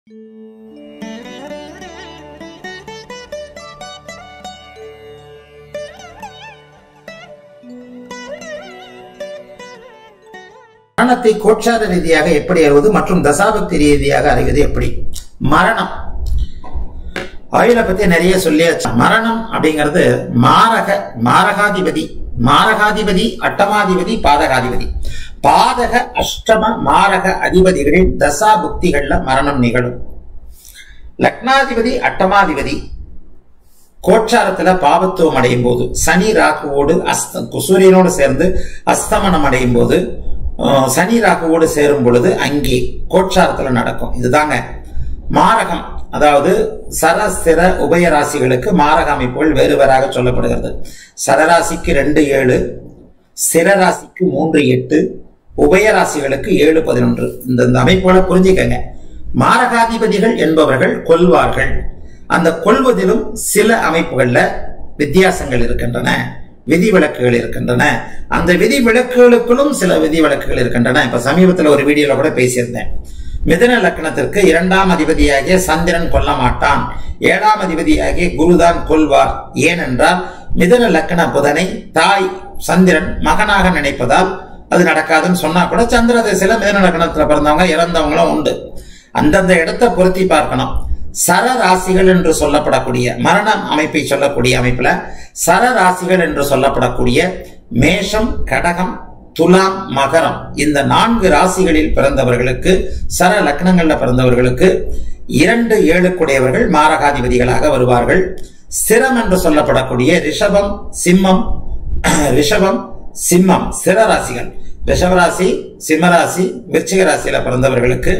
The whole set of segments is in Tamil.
மரணத்தை கோட்சார ரீதியாக எப்படி அறிவது மற்றும் தசாபக்தி ரீதியாக அறிவது எப்படி மரணம் ஆயுளை பத்தி நிறைய சொல்லியாச்சு மரணம் அப்படிங்கிறது மாரக மாரகாதிபதி மாரகாதிபதி அட்டமாதிபதி பாதகாதிபதி பாதக அஷ்டம மாரக அதிபதிகளின் தசா புக்திகள்ல மரணம் நிகழும் லக்னாதிபதி அட்டமாதிபதி கோச்சாரத்துல பாவத்துவம் அடையும் போது சனி ராகுவோடு அஸ்த சூரியனோடு சேர்ந்து அஸ்தமனம் அடையும் போது அஹ், சனி ராகுவோடு சேரும் பொழுது அங்கே கோச்சாரத்துல நடக்கும் இதுதாங்க மாரகம் அதாவது சரஸ்திர உபய ராசிகளுக்கு மாரக அமைப்புகள் வேறு வேறாக சொல்லப்படுகிறது சரராசிக்கு ரெண்டு ஏழு சிரராசிக்கு மூன்று எட்டு உபயராசிகளுக்கு ஏழு பதினொன்று இந்த இந்த அமைப்புகளை புரிஞ்சுக்கங்க மாரகாதிபதிகள் என்பவர்கள் கொல்வார்கள் அந்த கொல்வதிலும் சில அமைப்புகள்ல வித்தியாசங்கள் இருக்கின்றன விதிவிலக்குகள் இருக்கின்றன அந்த விதிவிலக்குகளுக்குள்ளும் சில விதிவிலக்குகள் இருக்கின்றன இப்ப சமீபத்தில் ஒரு வீடியோல கூட பேசியிருந்தேன் மிதன லக்னத்திற்கு இரண்டாம் அதிபதியாகிய சந்திரன் கொல்ல மாட்டான் ஏழாம் அதிபதியாகிய குருதான் கொல்வார் ஏனென்றால் மிதன லக்ன புதனை தாய் சந்திரன் மகனாக நினைப்பதால் அது நடக்காதுன்னு சொன்னா கூட சந்திர திசையில மிதன லக்னத்துல பிறந்தவங்க இறந்தவங்களும் உண்டு அந்தந்த இடத்தை பொருத்தி பார்க்கணும் சர ராசிகள் என்று சொல்லப்படக்கூடிய மரண அமைப்பை சொல்லக்கூடிய அமைப்புல சர ராசிகள் என்று சொல்லப்படக்கூடிய மேஷம் கடகம் துலாம் மகரம் இந்த நான்கு ராசிகளில் பிறந்தவர்களுக்கு சர லக்னங்கள்ல பிறந்தவர்களுக்கு இரண்டு ஏழுக்குடையவர்கள் மாரகாதிபதிகளாக வருவார்கள் ஸ்திரம் என்று சொல்லப்படக்கூடிய ரிஷபம் சிம்மம் ரிஷபம் சிம்மம் ஸ்திர ராசிகள் ரிஷபராசி சிம்மராசி விருச்சிக ராசியில பிறந்தவர்களுக்கு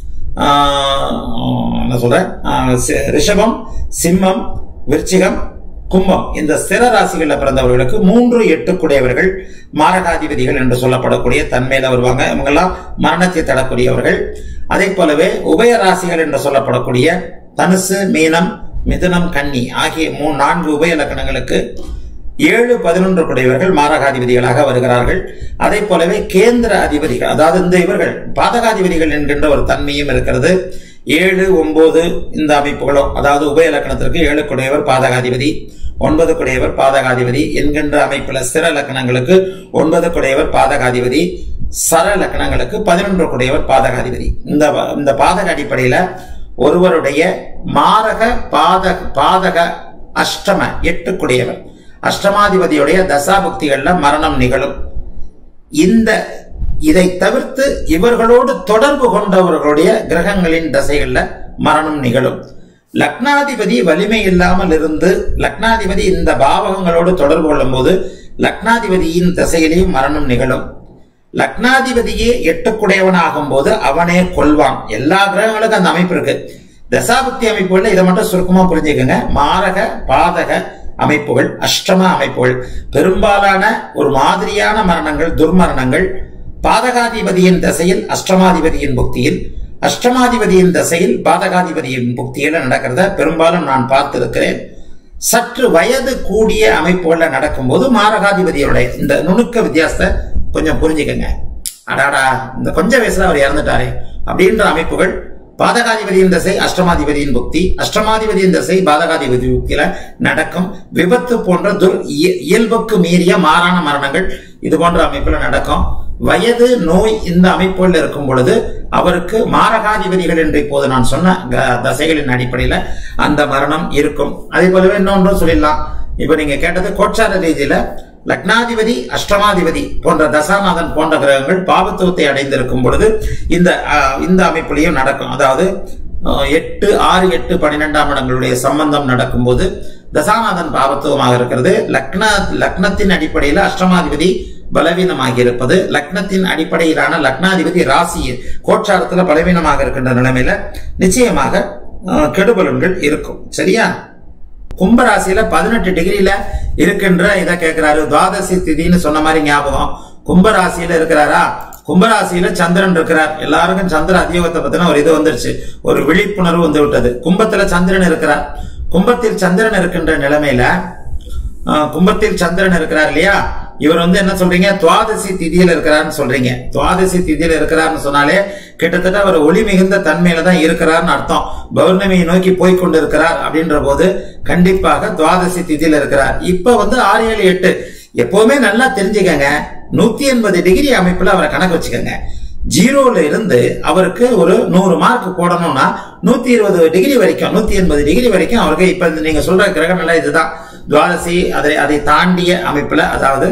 ஆஹ், என்ன சொல்றேன் ஆஹ், சி- ரிஷபம் சிம்மம் விருச்சிகம் கும்பம் இந்த ஸ்திர ராசிகளில் பிறந்தவர்களுக்கு மூன்று எட்டுக்குடையவர்கள் மாரகாதிபதிகள் என்று சொல்லப்படக்கூடிய தன்மையில வருவாங்க இவங்கெல்லாம் மரணத்தை தடக்கூடியவர்கள் அதே போலவே உபய ராசிகள் என்று சொல்லப்படக்கூடிய தனுசு மீனம் மிதுனம் கன்னி ஆகிய மூ நான்கு உபய லக்கணங்களுக்கு ஏழு பதினொன்று குடையவர்கள் மாரகாதிபதிகளாக வருகிறார்கள் அதே போலவே கேந்திர அதிபதிகள் அதாவது இந்த இவர்கள் பாதகாதிபதிகள் என்கின்ற ஒரு தன்மையும் இருக்கிறது ஏழு ஒன்பது இந்த அமைப்புகளும் அதாவது உபய லக்கணத்திற்கு ஏழு குடையவர் பாதகாதிபதி ஒன்பது குடையவர் பாதகாதிபதி என்கின்ற அமைப்புல ஸ்திர லக்கணங்களுக்கு ஒன்பது குடையவர் பாதகாதிபதி சர லக்கணங்களுக்கு பதினொன்று குடையவர் பாதகாதிபதி இந்த இந்த பாதக அடிப்படையில ஒருவருடைய மாரக பாதக பாதக அஷ்டம எட்டு குடையவர் அஷ்டமாதிபதியுடைய தசாபுக்திகள்ல மரணம் நிகழும் இந்த இதை தவிர்த்து இவர்களோடு தொடர்பு கொண்டவர்களுடைய கிரகங்களின் தசைகள்ல மரணம் நிகழும் லக்னாதிபதி வலிமை இல்லாமல் இருந்து லக்னாதிபதி இந்த பாவகங்களோடு தொடர்பு கொள்ளும் போது லக்னாதிபதியின் தசையிலேயும் மரணம் நிகழும் லக்னாதிபதியே எட்டுக்குடையவனாகும் போது அவனே கொல்வான் எல்லா கிரகங்களுக்கும் அந்த அமைப்பு இருக்கு தசாபக்தி அமைப்புகள்ல இதை மட்டும் சுருக்கமா புரிஞ்சுக்கோங்க மாரக பாதக அமைப்புகள் அஷ்டம அமைப்புகள் பெரும்பாலான ஒரு மாதிரியான மரணங்கள் துர்மரணங்கள் பாதகாதிபதியின் தசையில் அஷ்டமாதிபதியின் புக்தியில் அஷ்டமாதிபதியின் தசையில் பாதகாதிபதியின் புக்தியில நடக்கிறத பெரும்பாலும் நான் பார்த்திருக்கிறேன் சற்று வயது கூடிய அமைப்புகள்ல நடக்கும்போது மாரகாதிபதியோடைய இந்த நுணுக்க வித்தியாசத்தை கொஞ்சம் புரிஞ்சுக்கங்க அடாடா இந்த கொஞ்ச வயசுல அவர் இறந்துட்டாரே அப்படின்ற அமைப்புகள் பாதகாதிபதியின் தசை அஷ்டமாதிபதியின் புக்தி அஷ்டமாதிபதியின் தசை பாதகாதிபதி புக்தியில நடக்கும் விபத்து போன்ற துர் இய- இயல்புக்கு மீறிய மாறான மரணங்கள் இது போன்ற அமைப்புல நடக்கும் வயது நோய் இந்த அமைப்புகள் இருக்கும் பொழுது அவருக்கு மாரகாதிபதிகள் என்று இப்போது நான் சொன்ன க- தசைகளின் அடிப்படையில அந்த மரணம் இருக்கும் அதே போலவே இன்னொன்றும் சொல்லிடலாம் இப்ப நீங்க கேட்டது கோச்சார ரீதியில லக்னாதிபதி அஷ்டமாதிபதி போன்ற தசாநாதன் போன்ற கிரகங்கள் பாவத்துவத்தை அடைந்திருக்கும் பொழுது இந்த அஹ், இந்த அமைப்பிலையும் நடக்கும் அதாவது அஹ், எட்டு ஆறு எட்டு பன்னிரெண்டாம் இடங்களுடைய சம்பந்தம் நடக்கும்போது தசாநாதன் பாவத்துவமாக இருக்கிறது லக்ன லக்னத்தின் அடிப்படையில் அஷ்டமாதிபதி பலவீனமாகி இருப்பது லக்னத்தின் அடிப்படையிலான லக்னாதிபதி ராசி கோச்சாரத்துல பலவீனமாக இருக்கின்ற நிலைமையில நிச்சயமாக அஹ், கெடுபலன்கள் இருக்கும் சரியா கும்பராசியில பதினெட்டு டிகிரியில இருக்கின்ற இதை கேட்கிறாரு துவாதசி திதின்னு சொன்ன மாதிரி ஞாபகம் கும்பராசியில இருக்கிறாரா கும்பராசியில சந்திரன் இருக்கிறார் எல்லாருக்கும் சந்திர அதியோகத்தை பத்தின ஒரு இது வந்துருச்சு ஒரு விழிப்புணர்வு வந்து விட்டது கும்பத்துல சந்திரன் இருக்கிறார் கும்பத்தில் சந்திரன் இருக்கின்ற நிலைமையில ஆஹ், கும்பத்தில் சந்திரன் இருக்கிறார் இல்லையா இவர் வந்து என்ன சொல்றீங்க துவாதசி திதியில இருக்கிறாருன்னு சொல்றீங்க துவாதசி திதியில இருக்கிறாருன்னு சொன்னாலே கிட்டத்தட்ட அவர் ஒளி மிகுந்த தன்மையில தான் இருக்கிறார்னு அர்த்தம் பௌர்ணமியை நோக்கி போய் கொண்டு இருக்கிறார் அப்படின்ற போது கண்டிப்பாக துவாதசி திதியில இருக்கிறார் இப்ப வந்து ஆறு ஏழு எட்டு எப்பவுமே நல்லா தெரிஞ்சுக்கங்க நூத்தி எண்பது டிகிரி அமைப்புல அவரை கணக்கு வச்சுக்கோங்க ஜீரோல இருந்து அவருக்கு ஒரு நூறு மார்க் போடணும்னா நூத்தி இருபது டிகிரி வரைக்கும் நூத்தி எண்பது டிகிரி வரைக்கும் அவருக்கு இப்ப இந்த நீங்க சொல்ற கிரகம் எல்லாம் இதுதான் துவாதசி அதை அதை தாண்டிய அமைப்புல அதாவது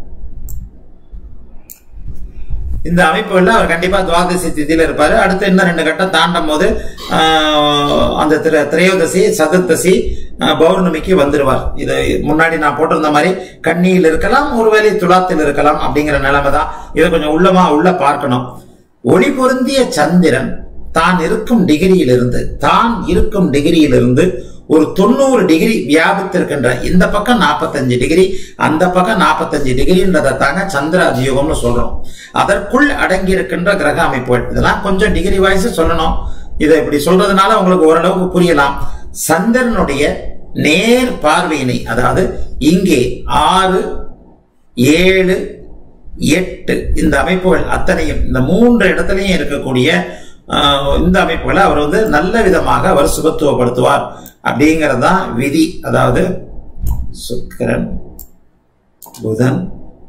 இந்த அமைப்புகள்ல அவர் கண்டிப்பா துவாதசி திதியில இருப்பாரு அடுத்து இன்னும் ரெண்டு கட்டம் தாண்டும் போது ஆஹ், அந்த திர திரையோதசி சதுர்த்தசி ஆஹ், பௌர்ணமிக்கு வந்துருவார் இது முன்னாடி நான் போட்டிருந்த மாதிரி கன்னியில் இருக்கலாம் ஒருவேளை துலாத்தில் இருக்கலாம் அப்படிங்கிற நிலைமை தான் இதை கொஞ்சம் உள்ளமா உள்ள பார்க்கணும் ஒளி பொருந்திய சந்திரன் தான் இருக்கும் டிகிரியிலிருந்து தான் இருக்கும் டிகிரியிலிருந்து ஒரு தொண்ணூறு டிகிரி வியாபித்திருக்கின்ற இந்த பக்கம் 45 டிகிரி அந்த பக்கம் 45 டிகிரின்றதை தாங்க சந்திர அதியோகம்னு சொல்றோம் அதற்குள் அடங்கி இருக்கின்ற கிரக அமைப்புகள் இதெல்லாம் கொஞ்சம் டிகிரி வாய்ஸ் சொல்லணும் இதை இப்படி சொல்றதுனால உங்களுக்கு ஓரளவுக்கு புரியலாம் சந்திரனுடைய நேர் பார்வையினை அதாவது இங்கே ஆறு ஏழு எட்டு இந்த அமைப்புகள் அத்தனையும் இந்த மூன்று இடத்துலையும் இருக்கக்கூடிய ஆஹ், இந்த அமைப்புகளை அவர் வந்து நல்ல விதமாக அவர் சுபத்துவப்படுத்துவார் அப்படிங்கிறது தான் விதி அதாவது சுக்கிரன் புதன்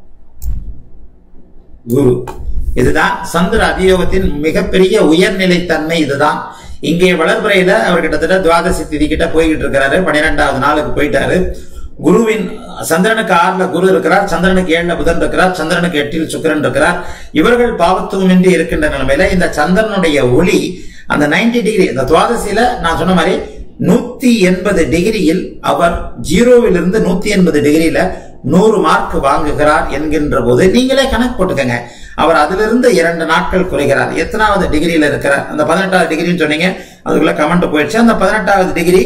குரு இதுதான் சந்திர அதியோகத்தின் மிகப்பெரிய உயர்நிலை தன்மை இதுதான் இங்கே வளர்பிறையில அவர் கிட்டத்தட்ட துவாதசி திதி கிட்ட போய்கிட்டு இருக்கிறாரு பன்னிரெண்டாவது நாளுக்கு போயிட்டாரு குருவின் சந்திரனுக்கு ஆறுல குரு இருக்கிறார் சந்திரனுக்கு ஏழுல புதன் இருக்கிறார் சந்திரனுக்கு எட்டில் சுக்கிரன் இருக்கிறார் இவர்கள் பாவத்துவமின்றி இருக்கின்ற நிலைமையில இந்த சந்திரனுடைய ஒளி அந்த 90 டிகிரி இந்த துவாதசியில நான் சொன்ன மாதிரி நூத்தி எண்பது டிகிரியில் அவர் ஜீரோவிலிருந்து நூத்தி எண்பது டிகிரியில நூறு மார்க் வாங்குகிறார் என்கின்ற போது நீங்களே கணக்கு போட்டுக்கங்க அவர் அதிலிருந்து இரண்டு நாட்கள் குறைகிறார் எத்தனாவது டிகிரியில இருக்கிறார் அந்த பதினெட்டாவது டிகிரின்னு சொன்னீங்க அதுக்குள்ள கமெண்ட் போயிடுச்சு அந்த பதினெட்டாவது டிகிரி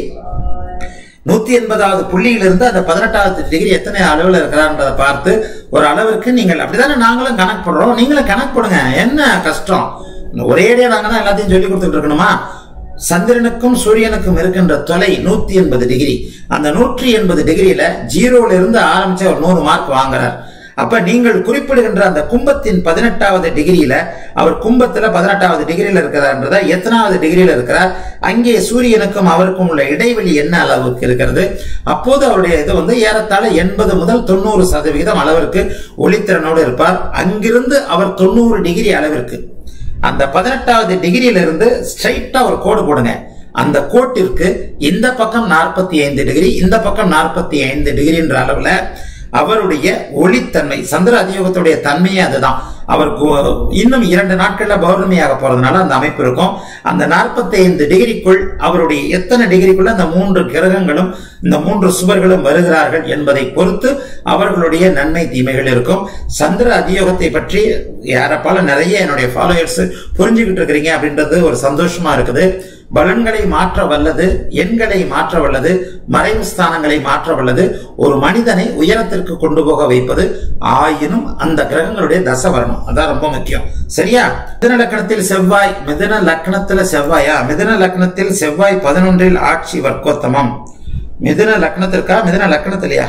நூத்தி எண்பதாவது புள்ளியிலிருந்து அந்த பதினெட்டாவது டிகிரி எத்தனை அளவில் இருக்கிறான்றதை பார்த்து ஒரு அளவிற்கு நீங்கள் அப்படிதானே நாங்களும் கணக்கு போடுறோம் நீங்களும் கணக்கு போடுங்க என்ன கஷ்டம் ஒரேடியா நாங்க தான் எல்லாத்தையும் சொல்லி கொடுத்துட்டு இருக்கணுமா சந்திரனுக்கும் சூரியனுக்கும் இருக்கின்ற தொலை நூத்தி எண்பது டிகிரி அந்த நூற்றி எண்பது டிகிரியில ஜீரோல இருந்து ஆரம்பிச்ச ஒரு நூறு மார்க் வாங்குறார் அப்ப நீங்கள் குறிப்பிடுகின்ற அந்த கும்பத்தின் பதினெட்டாவது டிகிரியில அவர் கும்பத்துல பதினெட்டாவது டிகிரியில இருக்கிறார்ன்றத எத்தனாவது டிகிரியில இருக்கிறார் அங்கே சூரியனுக்கும் அவருக்கும் உள்ள இடைவெளி என்ன அளவுக்கு இருக்கிறது அப்போது அவருடைய இது வந்து ஏறத்தாழ எண்பது முதல் தொண்ணூறு சதவிகிதம் அளவிற்கு ஒளித்திறனோடு இருப்பார் அங்கிருந்து அவர் தொண்ணூறு டிகிரி அளவிற்கு அந்த பதினெட்டாவது டிகிரியில இருந்து ஸ்ட்ரைட்டா ஒரு கோடு போடுங்க அந்த கோட்டிற்கு இந்த பக்கம் நாற்பத்தி ஐந்து டிகிரி இந்த பக்கம் நாற்பத்தி ஐந்து டிகிரின்ற அளவுல அவருடைய ஒளித்தன்மை சந்திர அதியோகத்துடைய தன்மையே அதுதான் அவர் கு- இன்னும் இரண்டு நாட்கள்ல பௌர்ணமியாக போறதுனால அந்த அமைப்பு இருக்கும் அந்த 45 டிகிரிக்குள் அவருடைய எத்தனை டிகிரிக்குள்ள அந்த மூன்று கிரகங்களும் இந்த மூன்று சுவர்களும் வருகிறார்கள் என்பதை பொறுத்து அவர்களுடைய நன்மை தீமைகள் இருக்கும் சந்திர அதியோகத்தை பற்றி யாரப்பால நிறைய என்னுடைய ஃபாலோயர்ஸ் புரிஞ்சுக்கிட்டு இருக்கிறீங்க அப்படின்றது ஒரு சந்தோஷமா இருக்குது பலன்களை மாற்ற வல்லது எண்களை மாற்ற வல்லது மறைவு ஸ்தானங்களை மாற்ற வல்லது ஒரு மனிதனை உயரத்திற்கு கொண்டு போக வைப்பது ஆயினும் அந்த கிரகங்களுடைய தசை வரணும் அதான் ரொம்ப முக்கியம் சரியா மிதுன லக்கணத்தில் செவ்வாய் மிதுன லக்னத்துல செவ்வாயா மிதுன லக்னத்தில் செவ்வாய் பதினொன்றில் ஆட்சி வர்க்கோத்தமம் மிதுன லக்னத்திற்கா மிதுன லக்னத்திலையா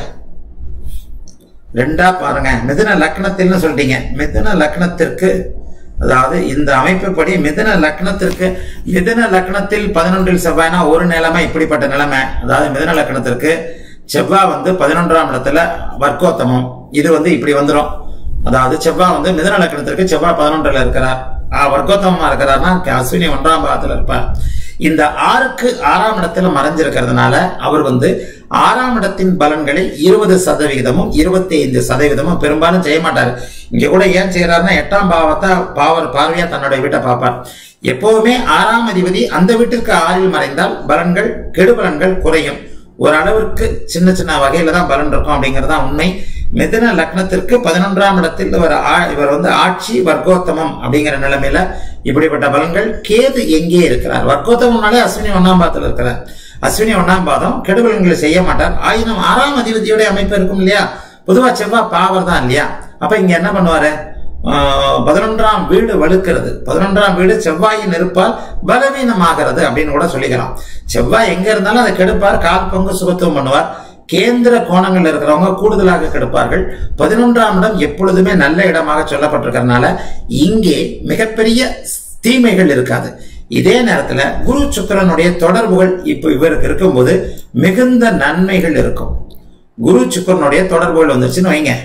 ரெண்டா பாருங்க மிதுன லக்னத்தில்னு சொல்லிட்டீங்க மிதுன லக்னத்திற்கு அதாவது இந்த அமைப்புப்படி மிதுன லக்னத்திற்கு மிதுன லக்னத்தில் பதினொன்றில் செவ்வாய்னா ஒரு நிலைமை இப்படிப்பட்ட நிலைமை அதாவது மிதுன லக்னத்திற்கு செவ்வாய் வந்து பதினொன்றாம் இடத்துல வர்க்கோத்தமம் இது வந்து இப்படி வந்துரும் அதாவது செவ்வாய் வந்து மிதுன லக்னத்திற்கு செவ்வாய் பதினொன்றுல இருக்கிறார் ஆஹ் வர்க்கோத்தமமா இருக்கிறார்னா அஸ்வினி ஒன்றாம் பாகத்துல இருப்பார் இந்த ஆறுக்கு ஆறாம் இடத்துல மறைஞ்சிருக்கிறதுனால அவர் வந்து ஆறாம் இடத்தின் பலன்களை இருபது சதவிகிதமும் இருபத்தி ஐந்து சதவீதமும் பெரும்பாலும் செய்ய மாட்டார் இங்க கூட ஏன் செய்யறாருன்னா எட்டாம் பாவத்தை பாவர் பார்வையா தன்னோட வீட்டை பார்ப்பார் எப்பவுமே ஆறாம் அதிபதி அந்த வீட்டிற்கு ஆறில் மறைந்தால் பலன்கள் கெடுபலன்கள் குறையும் ஒரு அளவிற்கு சின்ன சின்ன வகையில தான் பலன் இருக்கும் அப்படிங்கிறது தான் உண்மை மிதுன லக்னத்திற்கு பதினொன்றாம் இடத்தில் இவர் ஆ- இவர் வந்து ஆட்சி வர்க்கோத்தமம் அப்படிங்கிற நிலைமையில இப்படிப்பட்ட பலன்கள் கேது எங்கே இருக்கிறார் வர்க்கோத்தமம்னாலே அஸ்வினி ஒன்னாம் பாதத்தில் இருக்கிறார் அஸ்வினி ஒன்னாம் பாதம் கெடுபலன்களை செய்ய மாட்டார் ஆயினும் ஆறாம் அதிபதியோட அமைப்பு இருக்கும் இல்லையா பொதுவா செவ்வாய் பாவர் தான் இல்லையா அப்ப இங்க என்ன பண்ணுவாரு ஆஹ் பதினொன்றாம் வீடு வலுக்கிறது பதினொன்றாம் வீடு செவ்வாயின் இருப்பால் பலவீனமாகிறது அப்படின்னு கூட சொல்லிக்கலாம் செவ்வாய் எங்க இருந்தாலும் அதை கெடுப்பார் கால் பங்கு சுபத்துவம் பண்ணுவார் கேந்திர கோணங்கள் இருக்கிறவங்க கூடுதலாக கெடுப்பார்கள் பதினொன்றாம் இடம் எப்பொழுதுமே நல்ல இடமாக சொல்லப்பட்டிருக்கிறதுனால இங்கே மிகப்பெரிய தீமைகள் இருக்காது இதே நேரத்துல குரு சுக்கிரனுடைய தொடர்புகள் இப்போ இவருக்கு இருக்கும்போது மிகுந்த நன்மைகள் இருக்கும் குரு சுக்கிரனுடைய தொடர்புகள் வந்துருச்சுன்னு வைங்க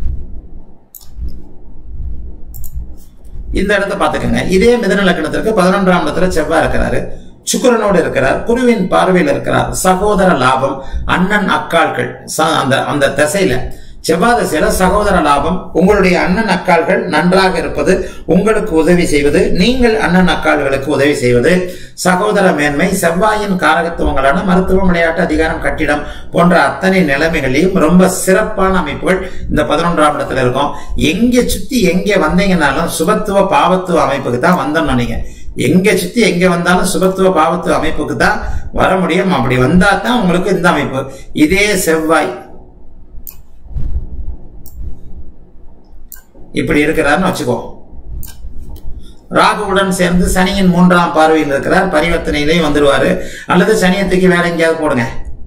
இந்த இடத்த பாத்துக்கோங்க இதே மிதன லக்கணத்திற்கு பதினொன்றாம் இடத்துல செவ்வாய் இருக்கிறாரு சுக்கிரனோடு இருக்கிறார் குருவின் பார்வையில் இருக்கிறார் சகோதர லாபம் அண்ணன் அக்காள்கள் ச- அந்த அந்த திசையில செவ்வாய் திசையில சகோதர லாபம் உங்களுடைய அண்ணன் அக்காள்கள் நன்றாக இருப்பது உங்களுக்கு உதவி செய்வது நீங்கள் அண்ணன் அக்காள்களுக்கு உதவி செய்வது சகோதர மேன்மை செவ்வாயின் காரகத்துவங்களான மருத்துவம் விளையாட்டு அதிகாரம் கட்டிடம் போன்ற அத்தனை நிலைமைகளையும் ரொம்ப சிறப்பான அமைப்புகள் இந்த பதினொன்றாம் இடத்துல இருக்கும் எங்க சுத்தி எங்க வந்தீங்கன்னாலும் சுபத்துவ பாவத்துவ அமைப்புக்கு தான் வந்தோம்னு நீங்க எங்க சுத்தி எங்க வந்தாலும் சுபத்துவ பாவத்துவ அமைப்புக்கு தான் வர முடியும் அப்படி வந்தா தான் உங்களுக்கு இந்த அமைப்பு இதே செவ்வாய் இப்படி இருக்கிறாருன்னு வச்சுக்கோ ராகுவுடன் சேர்ந்து சனியின் மூன்றாம் பார்வையில் இருக்கிறார் பரிவர்த்தனையிலையும் வந்துருவாரு அல்லது சனியத்துக்கு வேற எங்கேயாவது போடுங்க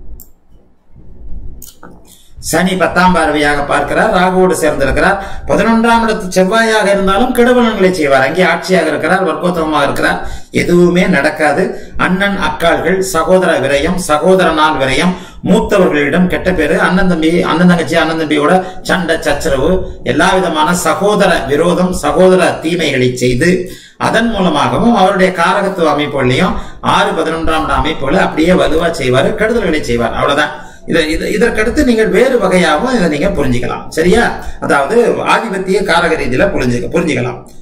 சனி பத்தாம் பார்வையாக பார்க்கிறார் ராகுவோடு சேர்ந்திருக்கிறார் பதினொன்றாம் இடத்து செவ்வாயாக இருந்தாலும் கெடுபலன்களை செய்வார் அங்கே ஆட்சியாக இருக்கிறார் வர்க்கோத்தமமாக இருக்கிறார் எதுவுமே நடக்காது அண்ணன் அக்காள்கள் சகோதர விரயம் சகோதரனால் விரயம் மூத்தவர்களிடம் கெட்ட பேரு அண்ணன் தம்பி அண்ணன் தங்கச்சி அண்ணன் தம்பியோட சண்டை சச்சரவு எல்லா விதமான சகோதர விரோதம் சகோதர தீமைகளை செய்து அதன் மூலமாகவும் அவருடைய காரகத்துவ அமைப்புகளையும் ஆறு பதினொன்றாம் இட அமைப்புகளை அப்படியே வலுவா செய்வார் கெடுதல்களை செய்வார் அவ்வளவுதான் இதை இது இதற்கடுத்து நீங்கள் வேறு வகையாகவும் இதை நீங்க புரிஞ்சுக்கலாம் சரியா அதாவது ஆதிபத்திய காரக ரீதியில புரிஞ்சுக்க புரிஞ்சுக்கலாம்